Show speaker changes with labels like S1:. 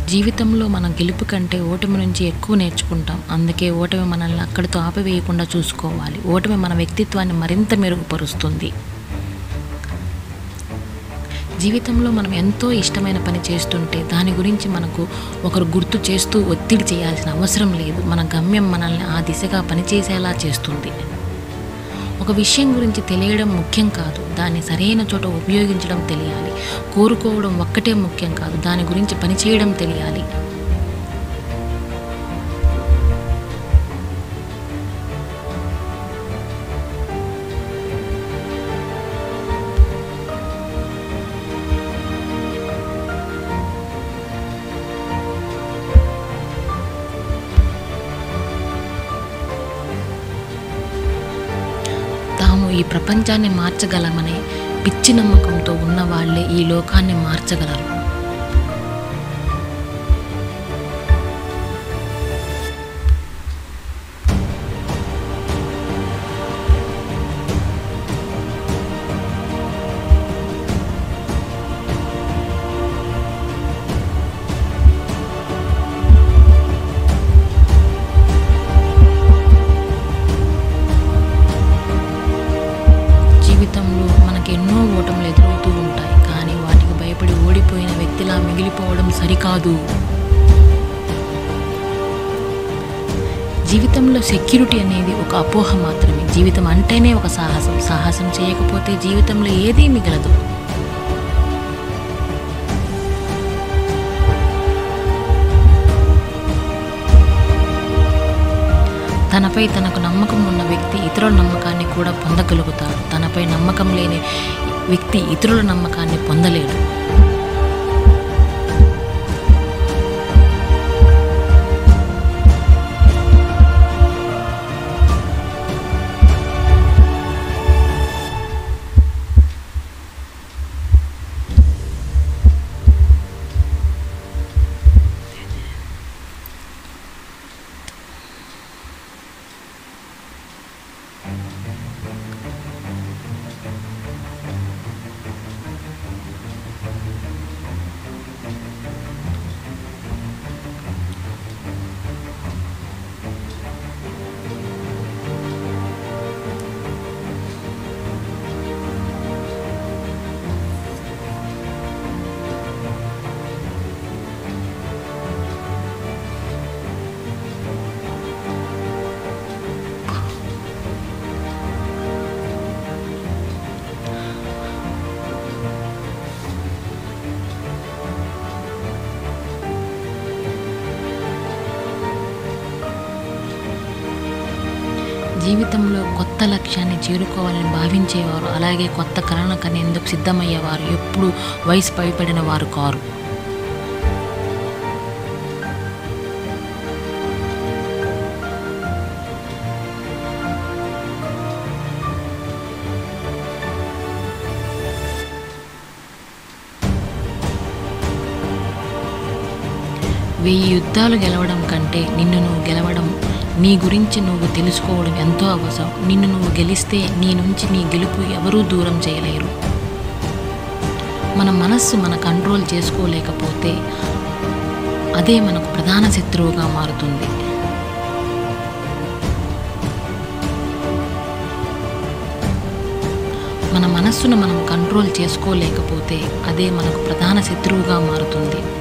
S1: జీవితంలో మనం గెలుపు కంటే ఓటమి నుంచి ఎక్కువ నేర్చుకుంటాం అందుకే ఓటమి మనల్ని అక్కడితో ఆపివేయకుండా చూసుకోవాలి ఓటమి మన వ్యక్తిత్వాన్ని మరింత మెరుగుపరుస్తుంది జీవితంలో మనం ఎంతో ఇష్టమైన పని చేస్తుంటే దాని గురించి మనకు ఒకరు గుర్తు చేస్తూ ఒత్తిడి చేయాల్సిన అవసరం లేదు మన గమ్యం మనల్ని ఆ దిశగా పనిచేసేలా చేస్తుంది ఒక విషయం గురించి తెలియడం ముఖ్యం కాదు దాన్ని సరైన చోట ఉపయోగించడం తెలియాలి కోరుకోవడం ఒక్కటే ముఖ్యం కాదు దాని గురించి పనిచేయడం తెలియాలి తాము ఈ ప్రపంచాన్ని మార్చగలమనే పిచ్చి నమ్మకంతో ఉన్న వాళ్ళే ఈ లోకాన్ని మార్చగలరు జీవితంలో మనకు ఎన్నో ఓటములు ఎదురవుతూ ఉంటాయి కానీ వాటికి భయపడి ఓడిపోయిన వ్యక్తిలా మిగిలిపోవడం సరికాదు జీవితంలో సెక్యూరిటీ అనేది ఒక అపోహ మాత్రమే జీవితం అంటేనే ఒక సాహసం సాహసం చేయకపోతే జీవితంలో ఏదీ మిగలదు తనపై తనకు నమ్మకం ఉన్న వ్యక్తి ఇతరుల నమ్మకాన్ని కూడా పొందగలుగుతాడు తనపై నమ్మకం లేని వ్యక్తి ఇతరుల నమ్మకాన్ని పొందలేడు జీవితంలో కొత్త లక్ష్యాన్ని చేరుకోవాలని భావించేవారు అలాగే కొత్త కళను కనేందుకు సిద్ధమయ్యేవారు ఎప్పుడు వయసు పైపడిన వారు కారు వెయ్యి యుద్ధాలు గెలవడం కంటే నిన్ను నువ్వు గెలవడం నీ గురించి నువ్వు తెలుసుకోవడం ఎంతో అవసరం నిన్ను నువ్వు గెలిస్తే నీ నుంచి నీ గెలుపు ఎవరూ దూరం చేయలేరు మన మనస్సు మన కంట్రోల్ చేసుకోలేకపోతే అదే మనకు ప్రధాన శత్రువుగా మారుతుంది మన మనస్సును మనం కంట్రోల్ చేసుకోలేకపోతే అదే మనకు ప్రధాన శత్రువుగా మారుతుంది